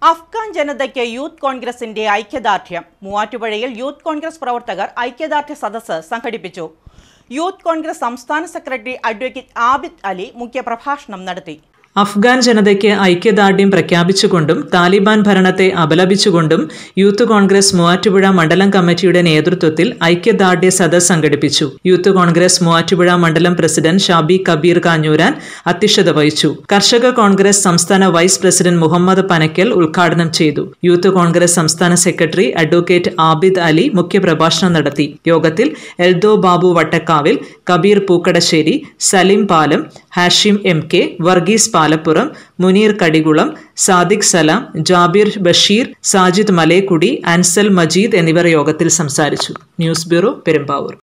അഫ്ഗാൻ ജനതയ്ക്ക് യൂത്ത് കോൺഗ്രസിന്റെ ഐക്യദാർഢ്യം മൂവാറ്റുപുഴയിൽ യൂത്ത് കോൺഗ്രസ് പ്രവർത്തകർ ഐക്യദാർഢ്യ സദസ്സ് സംഘടിപ്പിച്ചു യൂത്ത് കോൺഗ്രസ് സംസ്ഥാന സെക്രട്ടറി അഡ്വക്കേറ്റ് ആബിദ് അലി മുഖ്യപ്രഭാഷണം നടത്തി അഫ്ഗാൻ ജനതയ്ക്ക് ഐക്യദാർഢ്യം പ്രഖ്യാപിച്ചുകൊണ്ടും താലിബാൻ ഭരണത്തെ അപലപിച്ചുകൊണ്ടും യൂത്ത് കോൺഗ്രസ് മൂവാറ്റുപുഴ മണ്ഡലം കമ്മിറ്റിയുടെ നേതൃത്വത്തിൽ ഐക്യദാർഢ്യ സദസ് സംഘടിപ്പിച്ചു യൂത്ത് കോൺഗ്രസ് മൂവാറ്റുപുഴ മണ്ഡലം പ്രസിഡന്റ് ഷാബി കബീർ കാഞ്ഞൂരാൻ അധ്യക്ഷത വഹിച്ചു കർഷക കോൺഗ്രസ് സംസ്ഥാന വൈസ് പ്രസിഡന്റ് മുഹമ്മദ് പനക്കൽ ഉദ്ഘാടനം ചെയ്തു യൂത്ത് കോൺഗ്രസ് സംസ്ഥാന സെക്രട്ടറി അഡ്വക്കേറ്റ് ആബിദ് അലി മുഖ്യപ്രഭാഷണം നടത്തി യോഗത്തിൽ എൽദോ ബാബു വട്ടക്കാവിൽ കബീർ പൂക്കടശ്ശേരി സലിം പാലം ഹാഷിം എം കെ വർഗീസ് പാലപ്പുറം മുനീർ കടികുളം സാദിഖ് സലാം ജാബിർ ബഷീർ സാജിദ് മലേക്കുടി അൻസൽ മജീദ് എന്നിവർ യോഗത്തിൽ സംസാരിച്ചു ന്യൂസ് ബ്യൂറോ പെരുമ്പാവൂർ